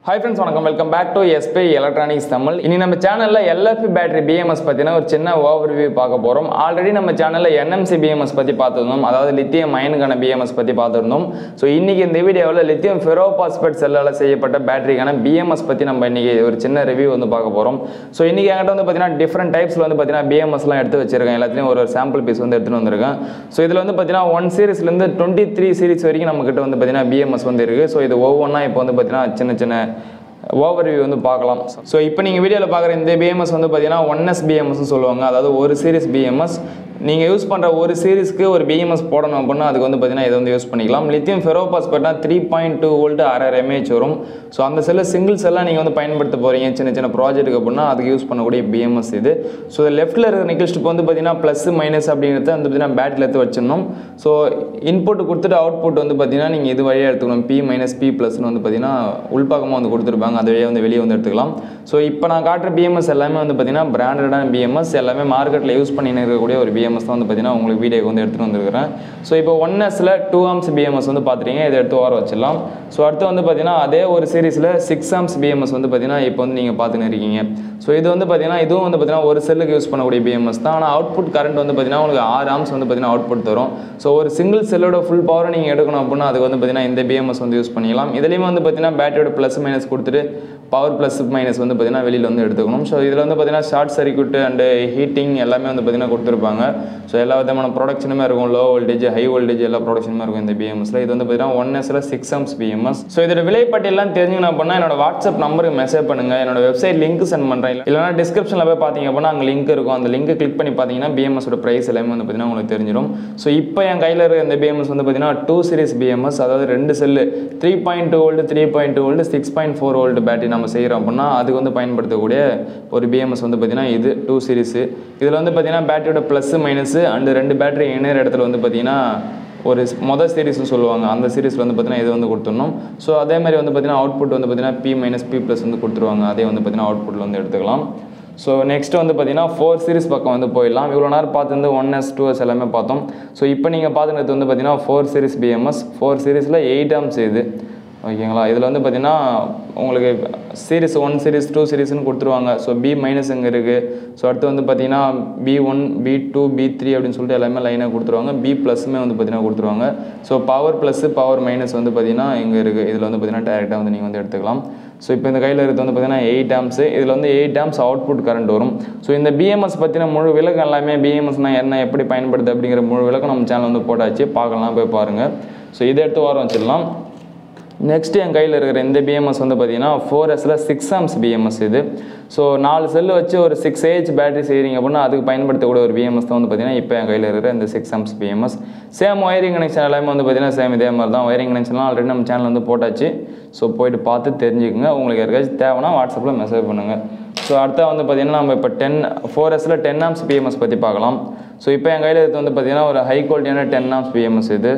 hi friends வணக்கம் welcome back to SP electronics Tamil இனி நம்ம சேனலில் எல்எஃபி பேட்டரி பிஎம்எஸ் பற்றின ஒரு சின்ன ஓவர்வியூ பார்க்க போகிறோம் ஆல்ரெடி நம்ம சேனலில் என்எம்சி பிஎம்எஸ் பற்றி பார்த்துருந்தோம் அதாவது லித்தியம் அயனுக்கான பிஎம்எஸ் பற்றி பார்த்துருந்தோம் ஸோ இன்றைக்கி இந்த வீடியோவில் லித்தியம் ஃபெரோபாஸ்பேட் செல்லால் செய்யப்பட்ட பேட்டரிக்கான பிஎம்எஸ் பற்றி நம்ம இன்றைக்கி ஒரு சின்ன ரிவ்யூ வந்து பார்க்க போகிறோம் ஸோ இன்றைக்கி என்கிட்ட வந்து பார்த்தீங்கன்னா டிஃப்ரெண்ட் டைப்ஸில் வந்து பார்த்தீங்கன்னா பிஎம்எஸ்லாம் எடுத்து வச்சிருக்கேன் எல்லாத்துலேயும் ஒரு சாம்பிள் பீஸ் வந்து எடுத்துகிட்டு வந்திருக்கேன் ஸோ இதில் வந்து பார்த்தீங்கன்னா ஒன் சீரிஸ்லேருந்து டுவெண்ட்டி த்ரீ சீரிஸ் வரைக்கும் நம்மக்கிட்ட வந்து பார்த்தீங்கன்னா பிஎம்எஸ் வந்து இருக்குது ஸோ இது ஒவ்வொன்றா இப்போ வந்து பார்த்தீங்கன்னா சின்ன சின்ன ஓவர்வியூ வந்து பார்க்கலாம் ஸோ இப்போ நீங்கள் வீடியோவில் பார்க்குற இந்த பிஎம்எஸ் வந்து பார்த்தீங்கன்னா ஒன் எஸ் பிஎம்எஸ்னு சொல்லுவாங்க அதாவது ஒரு சீரிஸ் பிஎம்எஸ் நீங்கள் யூஸ் பண்ணுற ஒரு சீரிஸ்க்கு ஒரு பிஎம்எஸ் போடணும் அப்படின்னா அதுக்கு வந்து பார்த்தீங்கன்னா இதை வந்து யூஸ் பண்ணிக்கலாம் லித்தியம் ஃபெரோபாஸ்பேட்னா த்ரீ பாயிண்ட் டூ வோல்ட் அரை எம்ஏஹெச் வரும் ஸோ அந்த செல்லை சிங்கிள் செல்லாக நீங்கள் வந்து பயன்படுத்த போகிறீங்க சின்ன சின்ன ப்ராஜெக்ட்டுக்கு அப்படின்னா அதுக்கு யூஸ் பண்ணக்கூடிய பிஎம்எஸ் இது ஸோ லெஃப்ட்டில் இருக்கிற நிக்கல் ஸ்டிப் வந்து பார்த்தீங்கன்னா ப்ளஸ் மைனஸ் அப்படிங்கிறத வந்து பார்த்தீங்கன்னா பேட்டில் எடுத்து வச்சிடணும் ஸோ இன்புட் கொடுத்துட்டு அவுட்புட் வந்து பார்த்தீங்கன்னா நீங்கள் இது வழியாக எடுத்துக்கணும் பி மைனஸ் பி ப்ளஸ்னு வந்து பார்த்தீங்கன்னா உள்பக்கமாக வந்து கொடுத்துருப்பாங்க அது வழியாக வந்து வெளியே வந்து எடுத்துக்கலாம் ஸோ இப்போ நான் காட்டுற பிஎம்எஸ் எல்லாமே வந்து பார்த்தீங்கன்னா பிராண்டடான பிஎம்எஸ் எல்லாமே மார்க்கெட்டில் யூஸ் பண்ணி இருக்கக்கூடிய ஒரு பிஎம்எஸ் தான் வந்து பார்த்தீங்கன்னா உங்களுக்கு வீடியோக்கு வந்து எடுத்துகிட்டு வந்துருக்கிறேன் ஸோ இப்போ ஒன் எஸ்ல டூ ஆம்ஸ் பிஎம்எஸ் வந்து பார்த்துட்டீங்க இதை எடுத்து ஓர வச்சிடலாம் ஸோ அடுத்து வந்து பார்த்தீங்கன்னா அதே ஒரு சீரிஸில் சிக்ஸ் ஆம்ஸ் பிஎம்எஸ் வந்து பார்த்தீங்கன்னா இப்போ வந்து நீங்கள் பார்த்துன்னு இருக்கீங்க ஸோ இது வந்து பார்த்தீங்கன்னா இதுவும் வந்து பார்த்தீங்கன்னா ஒரு செல்லுக்கு யூஸ் பண்ணக்கூடிய பிஎம்எஸ் தான் ஆனால் அவுட்புட் கரண்ட் வந்து பார்த்தீங்கன்னா உங்களுக்கு ஆறு ஆம்ஸ் வந்து பார்த்தீங்கன்னா அவுட்புட் தரும் ஸோ ஒரு சிங்கிள் செல்லோட ஃபுல் பவரை நீங்கள் எடுக்கணும் அப்படின்னா அதுக்கு வந்து பார்த்தீங்கன்னா இந்த பிஎம்எஸ் வந்து யூஸ் பண்ணிக்கலாம் இதுலேயுமே வந்து பார்த்தீங்கன்னா பேட்டரியோட ப்ளஸ் மைனஸ் கொடுத்துட்டு பவர் ப்ளஸ் மைனஸ் வந்து பார்த்தீங்கன்னா வெளியில் வந்து எடுத்துக்கணும் ஸோ இதில் வந்து பார்த்தீங்கன்னா ஷார்ட் சர்க்யூட் அண்டு ஹீட்டிங் எல்லாமே வந்து பார்த்தீங்கன்னா கொடுத்துருப்பாங்க ஸோ எல்லா விதமான ப்ரொடக்ஷனுமே இருக்கும் லோ வோல்டேஜ் ஹை வோல்டேஜ் எல்லா ப்ரொடக்ஷனுமே இருக்கும் இந்த பிஎம்எஸ்ல இது வந்து பார்த்தீங்கன்னா ஒன் எஸ்ல சிக்ஸ் எம்ஸ் பிஎம்எஸ் ஸோ இதோட விலைப்பட்டியெல்லாம் தெரிஞ்சுக்கணும் அப்படின்னா என்னோட வாட்ஸ்அப் நம்பருக்கு மெசேஜ் பண்ணுங்க என்னோட வெப்சைட் லிங்க் சென்ட் பண்ணுறேன் இல்லைனா டிஸ்கிரிப்ஷனில் போய் பார்த்தீங்க அப்படின்னா அங்கே லிங்க் இருக்கும் அந்த லிங்க் கிளிக் பண்ணி பார்த்தீங்கன்னா பிஎம்எஸோட ப்ரைஸ் எல்லாமே வந்து பார்த்தீங்கன்னா உங்களுக்கு தெரிஞ்சிடும் ஸோ இப்போ என் கையில் இருக்கிற இந்த பிஎம்எஸ் வந்து பார்த்தீங்கன்னா டூ சீரிஸ் பிஎம்எஸ் அதாவது ரெண்டு செல்லு three point two volt three point two volt six point four volt battery நம்ம செய்கிறோம் அப்படின்னா அதுக்கு வந்து பயன்படுத்தக்கூடிய ஒரு பிஎம்எஸ் வந்து பார்த்தீங்கன்னா இது டூ சீரிஸ் இதில் வந்து பார்த்தீங்கன்னா பேட்டரியோட ப்ளஸ் மைனஸ் அண்டு ரெண்டு பேட்டரி இணையிற இடத்துல வந்து பார்த்தீங்கன்னா ஒரு மொதல் சீரிஸ்னு சொல்லுவாங்க அந்த சீரிஸில் வந்து பார்த்தீங்கன்னா இது வந்து கொடுத்துடணும் ஸோ அதே மாதிரி வந்து பார்த்தீங்கன்னா அவுட்புட் வந்து பார்த்தீங்கன்னா பி மைனஸ் பி ப்ளஸ் வந்து கொடுத்துருவாங்க அதே வந்து பார்த்தீங்கன்னா அவுட்புட்டில் வந்து எடுத்துக்கலாம் ஸோ நெக்ஸ்ட் வந்து பார்த்தீங்கன்னா ஃபோர் சீரிஸ் பக்கம் வந்து போயிடலாம் இவ்வளோ நேரம் பார்த்து வந்து ஒன் எஸ் டூ எஸ் எல்லாமே பார்த்தோம் ஸோ இப்போ நீங்கள் பார்த்துனது வந்து பார்த்தீங்கன்னா ஃபோர் சீரிஸ் பிஎம்எஸ் ஃபோர் சீரிஸில் எயிட் ஆம்ஸ் இது ஓகேங்களா இதில் வந்து பார்த்தீங்கன்னா உங்களுக்கு சீரிஸ் ஒன் சீரிஸ் டூ சீரிஸ்னு கொடுத்துருவாங்க ஸோ பி மைனஸ் இங்கே இருக்குது ஸோ அடுத்து வந்து பார்த்தீங்கன்னா B one B two B three அப்படின்னு சொல்லிட்டு எல்லாமே லைனாக கொடுத்துருவாங்க பி ப்ளஸ்மே வந்து பார்த்தீங்கன்னா கொடுத்துருவாங்க so power plus power minus வந்து பார்த்தீங்கன்னா இங்கே இருக்குது இதில் வந்து பார்த்தீங்கன்னா டேரெக்டாக வந்து நீங்கள் வந்து எடுத்துக்கலாம் ஸோ இப்போ இந்த கையில் இருக்கிறது வந்து பார்த்தீங்கன்னா எயிட் ஆம்ஸ் இதில் வந்து எயிட் ஆம்ஸ் அவுட்புட் கரண்ட் வரும் ஸோ இந்த பிஎம்எஸ் பற்றின முழு விளக்கம் எல்லாமே பிஎம்எஸ்னால் என்ன எப்படி பயன்படுது அப்படிங்கிற முழு விளக்கம் நம்ம சேனல் வந்து போட்டாச்சு பார்க்கலாம் போய் பாருங்கள் ஸோ இதை எடுத்து வாரம் வச்சிடலாம் நெக்ஸ்ட் என் கையில் இருக்கிற இந்த பிஎம்எஸ் வந்து பார்த்தீங்கன்னா ஃபோர் எஸில் சிக்ஸ் ஆம்ஸ் பிஎம்எஸ் இது ஸோ நாலு செல்லு வச்சு ஒரு சிக்ஸ் ஏஹெச் பேட்டரி செய்கிறீங்க அப்படின்னா அதுக்கு பயன்படுத்தக்கூடிய ஒரு பிஎம்எஸ் தான் வந்து பார்த்தீங்கன்னா இப்போ என் கையில் இருக்கிற இந்த six amps BMS same wiring connection எல்லாமே வந்து பார்த்தீங்கன்னா சேம் இதே மாதிரி தான் ஒயரிங் கனெக்ஷன்லாம் ஆல்ரெடி நம்ம சேனல் வந்து போட்டாச்சு ஸோ போயிட்டு பார்த்து தெரிஞ்சுக்கோங்க உங்களுக்கு யாருக்காச்சும் தேவைன்னா வாட்ஸ்அப்பில் மெசேஜ் பண்ணுங்கள் ஸோ அடுத்தா வந்து பார்த்தீங்கன்னா நம்ம இப்போ டென் ஃபோர் எஸில் டென் ஆம்ஸ் பிஎம்எஸ் பற்றி பார்க்கலாம் ஸோ இப்போ என் கையில் இருக்கிறது வந்து பார்த்தீங்கன்னா ஒரு ஹை குவாலிட்டியான டென் ஆம்ஸ் பிஎம்எஸ் இது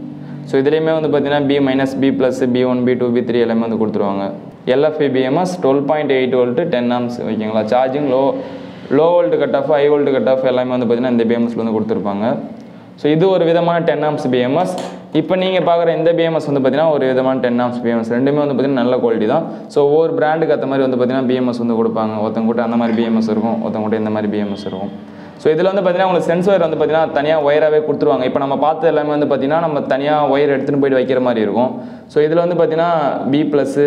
ஸோ இதுலேயுமே வந்து பார்த்தீங்கன்னா B minus B plus B one B two B three எல்லாமே வந்து கொடுத்துருவாங்க LFI BMS twelve point eight volt ten amps ஓகேங்களா charging low low volt cut off high volt cut off எல்லாமே வந்து பார்த்தீங்கன்னா இந்த பிஎம்எஸ்ல வந்து கொடுத்துருப்பாங்க ஸோ இது ஒரு விதமான டென் ஆம்ஸ் பிஎம்எஸ் இப்போ நீங்கள் பார்க்குற இந்த பிஎம்எஸ் வந்து பார்த்தீங்கன்னா ஒரு விதமான டென் ஆம்ஸ் பிஎம்எஸ் ரெண்டுமே வந்து பார்த்தீங்கன்னா நல்ல குவாலிட்டி தான் ஸோ ஒவ்வொரு பிராண்டுக்கு ஏற்ற மாதிரி வந்து பார்த்தீங்கன்னா பிஎம்எஸ் வந்து கொடுப்பாங்க ஒருத்தங்க கூட அந்த மாதிரி பிஎம்எஸ் இருக்கும் ஒருத்தங்க கூட இந்த மாதிரி பிஎம்எஸ் இருக்கும் ஸோ இதில் வந்து பார்த்தீங்கன்னா உங்களுக்கு சென்சார் வந்து பார்த்தீங்கன்னா தனியாக ஒயராகவே கொடுத்துருவாங்க இப்போ நம்ம பார்த்த எல்லாமே வந்து பார்த்தீங்கன்னா நம்ம தனியாக ஒயர் எடுத்துகிட்டு போயிட்டு வைக்கிற மாதிரி இருக்கும் ஸோ இதில் வந்து பார்த்தீங்கன்னா B plus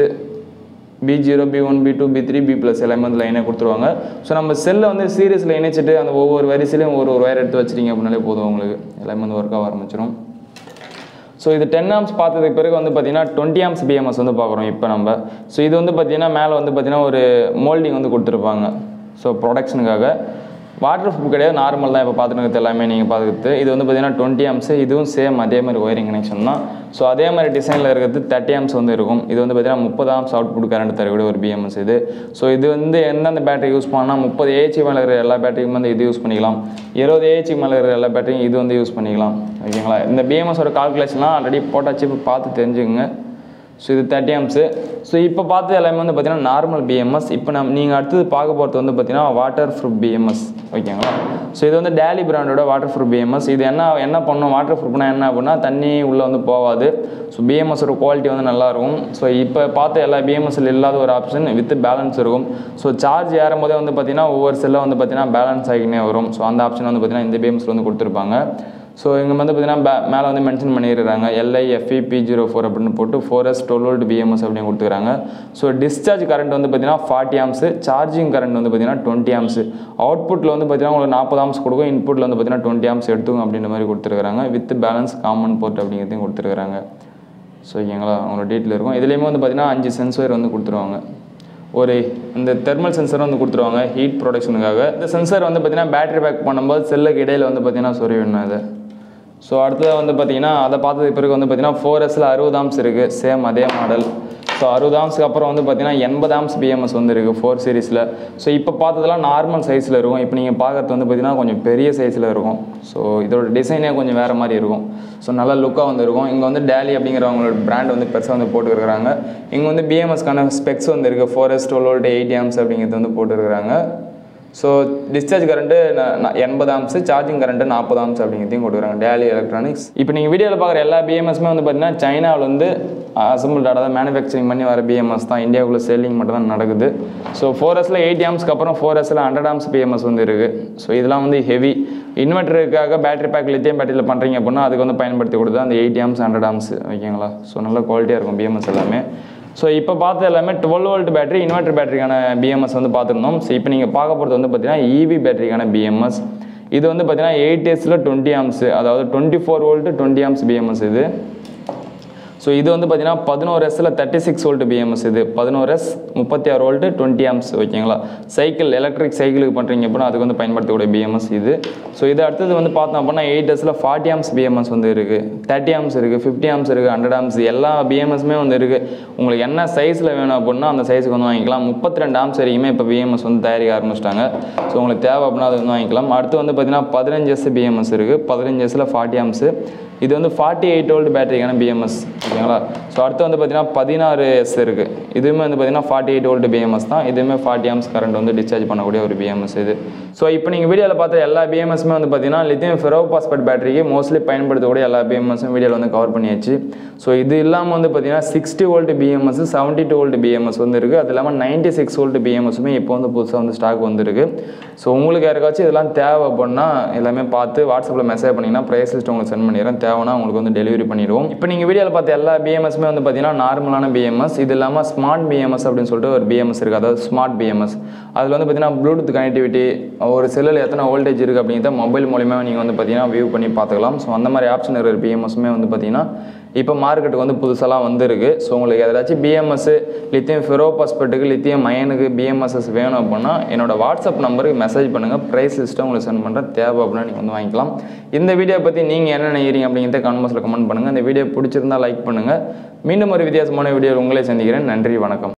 B zero B one B two B three B plus எல்லாமே வந்து லைனாக கொடுத்துருவாங்க ஸோ நம்ம செல்லை வந்து சீரியஸில் இணைச்சிட்டு அந்த ஒவ்வொரு வரிசையிலையும் ஒரு ஒரு ஒயர் எடுத்து வச்சிட்டிங்க அப்படின்னாலே போதும் உங்களுக்கு எல்லாமே வந்து ஒர்க் ஆக ஆரம்பிச்சிடும் ஸோ இது டென் ஆம்ஸ் பார்த்ததுக்கு பிறகு வந்து பார்த்தீங்கன்னா டுவெண்ட்டி ஆம்ஸ் பிஎம்எஸ் வந்து பார்க்குறோம் இப்போ நம்ம ஸோ இது வந்து பார்த்தீங்கன்னா மேலே வந்து பார்த்தீங்கன்னா ஒரு மோல்டிங் வந்து கொடுத்துருப்பாங்க ஸோ ப்ரொடக்ஷனுக்காக வாட்டர் ப்ரூஃப் கிடையாது நார்மல் தான் இப்போ பார்த்துட்டு எல்லாமே நீங்கள் பார்த்துக்கிட்டு இது வந்து பார்த்தீங்கன்னா டுவெண்ட்டி ஆம்ஸ் இதுவும் சேம் அதே மாதிரி ஒயரிங் கனெக்ஷன் தான் ஸோ அதே மாதிரி டிசைனில் இருக்கிறது தேர்ட்டி ஆம்ஸ் வந்து இருக்கும் இது வந்து பார்த்தீங்கன்னா முப்பது ஆம்ஸ் அவுட்புட் கரண்ட் தரக்கூடிய ஒரு பிஎம்எஸ் இது ஸோ இது வந்து எந்தெந்த பேட்டரி யூஸ் பண்ணால் முப்பது ஏஹெச்சி மேலே இருக்கிற எல்லா பேட்டரியும் வந்து இது யூஸ் பண்ணிக்கலாம் இருபது ஏஹெச்சி மேலே இருக்கிற எல்லா பேட்டரியும் இது வந்து யூஸ் பண்ணிக்கலாம் ஓகேங்களா இந்த பிஎம்எஸோட கால்குலேஷன்லாம் ஆல்ரெடி போட்டாச்சு இப்போ பார்த்து தெரிஞ்சுக்கோங்க ஸோ இது தேர்ட்டி ஆம்ஸு ஸோ இப்போ பார்த்து எல்லாமே வந்து பார்த்தீங்கன்னா நார்மல் பிஎம்எஸ் இப்போ நம்ம நீங்கள் அடுத்தது பார்க்க போகிறது வந்து பார்த்தீங்கன்னா வாட்டர் ப்ரூஃப் பிஎம்எஸ் ஓகேங்களா ஸோ இது வந்து டேலி பிராண்டோட வாட்டர் ப்ரூஃப் பிஎம்எஸ் இது என்ன என்ன பண்ணும் வாட்டர் ப்ரூஃப்னா என்ன அப்படின்னா தண்ணி உள்ளே வந்து போகாது ஸோ பிஎம்எஸோட குவாலிட்டி வந்து நல்லாயிருக்கும் ஸோ இப்போ பார்த்த எல்லா பிஎம்எஸ்ல இல்லாத ஒரு ஆப்ஷன் வித் பேலன்ஸ் இருக்கும் ஸோ சார்ஜ் ஏறும் போதே வந்து பார்த்தீங்கன்னா ஒவ்வொரு செல்லில் வந்து பார்த்தீங்கன்னா பேலன்ஸ் ஆகினே வரும் ஸோ அந்த ஆப்ஷன் வந்து பார்த்தீங்கன்னா இந்த பிஎம்எஸ்ல வந்து கொடுத்துருப்பாங்க ஸோ இங்கே வந்து பார்த்தீங்கன்னா பே மேலே வந்து மென்ஷன் பண்ணிடுறாங்க LI FE P zero four அப்படின்னு போட்டு four S twelve volt BMS அப்படின்னு கொடுத்துருக்காங்க ஸோ டிஸ்சார்ஜ் கரண்ட் வந்து பார்த்தீங்கன்னா ஃபார்ட்டி ஆம்ஸு சார்ஜிங் கரண்ட் வந்து பார்த்தீங்கன்னா டுவெண்ட்டி ஆம்ஸு அவுட்புட்டில் வந்து பார்த்தீங்கன்னா உங்களுக்கு நாற்பது ஆம்ஸ் கொடுக்கும் இன்புட்டில் வந்து பார்த்தீங்கன்னா டுவெண்ட்டி ஆம்ஸ் எடுத்துக்கும் அப்படின்ற மாதிரி கொடுத்துருக்காங்க வித் பேலன்ஸ் காமன் போர்ட் அப்படிங்கிறதையும் கொடுத்துருக்காங்க ஸோ ஓகேங்களா அவங்களோட டீட்டில் இருக்கும் இதுலேயுமே வந்து பார்த்தீங்கன்னா அஞ்சு சென்சர் வந்து கொடுத்துருவாங்க ஒரு இந்த தெர்மல் சென்சர் வந்து கொடுத்துருவாங்க ஹீட் ப்ரொடக்ஷனுக்காக இந்த சென்சர் வந்து பார்த்தீங்கன்னா பேட்டரி பேக் பண்ணும்போது செல்லுக்கு இடையில வந்து பார்த்தீங்கன்னா சொருவிடணும் இது ஸோ அடுத்தது வந்து பார்த்தீங்கன்னா அதை பார்த்ததுக்கு பிறகு வந்து பார்த்தீங்கன்னா ஃபோர் எஸ்ல அறுபது ஆம்ஸ் இருக்குது சேம் அதே மாடல் ஸோ அறுபது ஆம்ஸ்க்கு அப்புறம் வந்து பார்த்தீங்கன்னா எண்பது ஆம்ஸ் பிஎம்எஸ் வந்து இருக்குது ஃபோர் சீரிஸில் ஸோ இப்போ பார்த்ததெல்லாம் நார்மல் சைஸில் இருக்கும் இப்போ நீங்கள் பார்க்கறது வந்து பார்த்தீங்கன்னா கொஞ்சம் பெரிய சைஸில் இருக்கும் ஸோ இதோட டிசைனே கொஞ்சம் வேறு மாதிரி இருக்கும் ஸோ நல்ல லுக்காக வந்து இருக்கும் இங்கே வந்து டேலி அப்படிங்கிறவங்களோட பிராண்ட் வந்து பெருசாக வந்து போட்டுருக்காங்க இங்கே வந்து பிஎம்எஸ்க்கான ஸ்பெக்ஸ் வந்து இருக்குது four S twelve volt eighty amps அப்படிங்கிறது வந்து போட்டுருக்காங்க ஸோ டிஸ்சார்ஜ் கரண்ட்டு எண்பது ஆம்ஸ் சார்ஜிங் கரண்ட்டு நாற்பது ஆம்ஸ் அப்படிங்கிறதையும் கொடுக்குறாங்க டேலி எலக்ட்ரானிக்ஸ் இப்போ நீங்கள் வீடியோவில் பார்க்குற எல்லா பிஎம்எஸ்மே வந்து பார்த்தீங்கன்னா சைனாவில் வந்து அசம்பிள் அதாவது மேனுஃபேக்சரிங் பண்ணி வர பிஎம்எஸ் தான் இந்தியாவுக்குள்ள சேலிங் மட்டும் தான் நடக்குது ஸோ ஃபோர் எஸ்ல எயிட்டி ஆம்ஸ்க்கு அப்புறம் ஃபோர் எஸ்ல ஹண்ட்ரட் ஆம்ஸ் பிஎம்எஸ் வந்து இருக்குது ஸோ இதெல்லாம் வந்து ஹெவி இன்வெர்ட்டருக்காக பேட்டரி பேக் லித்தியம் பேட்டரியில் பண்ணுறீங்க அப்படின்னா அதுக்கு வந்து பயன்படுத்தி கொடுத்தா அந்த எயிட்டி ஆம்ஸ் ஹண்ட்ரட் ஆம்ஸ் ஓகேங்களா ஸோ நல்ல குவாலிட்டியாக இருக்கும் பிஎம்எஸ் எல்லாமே ஸோ இப்போ பார்த்த எல்லாமே டுவெல் வோல்ட் பேட்டரி இன்வெர்டர் பேட்டரிக்கான பிஎம்எஸ் வந்து பார்த்துருந்தோம் ஸோ இப்போ நீங்கள் பார்க்க போகிறது வந்து பார்த்தீங்கன்னா இவி பேட்டரிக்கான பிஎம்எஸ் இது வந்து பார்த்தீங்கன்னா எயிட் எஸில் டுவெண்ட்டி ஆம்ஸ் அதாவது twenty four volt twenty amps BMS இது ஸோ இது வந்து பார்த்தீங்கன்னா பதினோரு எஸ்ஸில் தேர்ட்டி சிக்ஸ் வோல்ட் பிஎம்எஸ் இது பதினோரு எஸ் முப்பத்தி ஆறு வோல்ட்டு டுவெண்ட்டி ஆம்ஸ் ஓகேங்களா சைக்கிள் எலக்ட்ரிக் சைக்கிளுக்கு பண்ணுறீங்க அப்படின்னா அதுக்கு வந்து பயன்படுத்தக்கூடிய பிஎம்எஸ் இது ஸோ இது அடுத்தது வந்து பார்த்தோம் அப்படின்னா எயிட் எஸ்ஸில் ஃபார்ட்டி ஆம்ஸ் பிஎம்எஸ் வந்து இருக்குது தேர்ட்டி ஆம்ஸ் இருக்குது ஃபிஃப்டி ஆம்ஸ் இருக்குது ஹண்ட்ரட் ஆம்ஸ் எல்லா பிஎம்எஸ்மே வந்து இருக்குது உங்களுக்கு என்ன சைஸில் வேணும் அப்படின்னா அந்த சைஸுக்கு வந்து வாங்கிக்கலாம் முப்பத்தி ரெண்டு ஆம்ஸ் வரைக்குமே இப்போ பிஎம்எஸ் வந்து தயாரிக்க ஆரம்பிச்சிட்டாங்க ஸோ உங்களுக்கு தேவை அப்படின்னா அது வந்து வாங்கிக்கலாம் அடுத்து வந்து பார்த்தீங்கன்னா பதினஞ்சு எஸ் பிஎம்எஸ் இருக்குது பதினஞ்சு எஸ்ஸில் ஃபார்ட்டி ஆம்ஸு இது வந்து ஃபார்ட்டி எயிட் வோல்ட் பேட்டரிக்கான பிஎம்எஸ் ஓகேங்களா ஸோ அடுத்து வந்து பார்த்தீங்கன்னா பதினாறு எஸ் இருக்குது இதுவுமே வந்து பார்த்தீங்கன்னா ஃபார்ட்டி எயிட் வோல்ட் பிஎம்எஸ் தான் இதுவுமே ஃபார்ட்டி ஆம்ஸ் கரண்ட் வந்து டிஸ்சார்ஜ் பண்ணக்கூடிய ஒரு பிஎம்எஸ் இது ஸோ இப்போ நீங்கள் வீடியோவில் பார்த்த எல்லா பிஎம்எஸ்மே வந்து பார்த்தீங்கன்னா லித்தியம் ஃபெரோபாஸ்பேட் பேட்டரிக்கு மோஸ்ட்லி பயன்படுத்தக்கூடிய எல்லா பிஎம்எஸும் வீடியோவில் வந்து கவர் பண்ணியாச்சு ஸோ இது இல்லாமல் வந்து பார்த்தீங்கன்னா sixty volt BMS seventy two volt BMS வந்து இருக்குது அது இல்லாமல் நைன்ட்டி சிக்ஸ் வோல்ட் பிஎம்எஸுமே இப்போ வந்து புதுசாக வந்து ஸ்டாக் வந்துருக்கு ஸோ உங்களுக்கு யாருக்காச்சும் இதெல்லாம் தேவை அப்படின்னா எல்லாமே பார்த்து வாட்ஸ்அப்பில் மெசேஜ் பண்ணிங்கன்னா ப்ரைஸ் லிஸ்ட் உங்களுக்கு சென்ட் பண்ணிடுறேன் தேவைன்னா உங்களுக்கு வந்து டெலிவரி பண்ணிடுவோம் இப்போ நீங்கள் வீடியோவில் பார்த்த எல்லா பிஎம்எஸ்மே வந்து பார்த்தீங்கன்னா நார்மலான பிஎம்எஸ் இது இல்லாமல் ஸ்மார்ட் பிஎம்எஸ் அப்படின்னு சொல்லிட்டு ஒரு பிஎம்எஸ் இருக்குது அதாவது ஸ்மார்ட் பிஎம்எஸ் அதில் வந்து பார்த்தீங்கன்னா ப்ளூடூத் கனெக்டிவிட்டி ஒரு செல்லில் எத்தனை வோல்டேஜ் இருக்குது அப்படிங்கிறத மொபைல் மூலிமா நீங்கள் வந்து பார்த்தீங்கன்னா வியூ பண்ணி பார்த்துக்கலாம் ஸோ அந்த மாதிரி ஆப்ஷன் இருக்கிற பிஎம்எஸ்மே வந்து பார்த்தீங்கன்னா இப்போ மார்க்கெட்டுக்கு வந்து புதுசாலாம் வந்திருக்கு ஸோ உங்களுக்கு ஏதாச்சும் பிஎம்எஸ் லித்தியம் ஃபெரோபாஸ்பெட்டுக்கு லித்தியம் அயனுக்கு பிஎம்எஸ்எஸ் வேணும் அப்படின்னா என்னோட வாட்ஸ்அப் நம்பருக்கு மெசேஜ் பண்ணுங்கள் ப்ரைஸ் லிஸ்ட்டை உங்களுக்கு சென்ட் பண்ணுறேன் தேவை அப்படின்னா நீங்கள் வந்து வாங்கிக்கலாம் இந்த வீடியோ பற்றி நீங்கள் என்ன நினைக்கிறீங்க அப்படிங்கிறத கமெண்ட்ஸில் கமெண்ட் பண்ணுங்கள் இந்த வீடியோ பிடிச்சிருந்தா லைக் பண்ணுங்கள் மீண்டும் ஒரு வித்தியாசமான வீடியோ உங்களே சந்திக்கிறேன் நன்றி வணக்கம்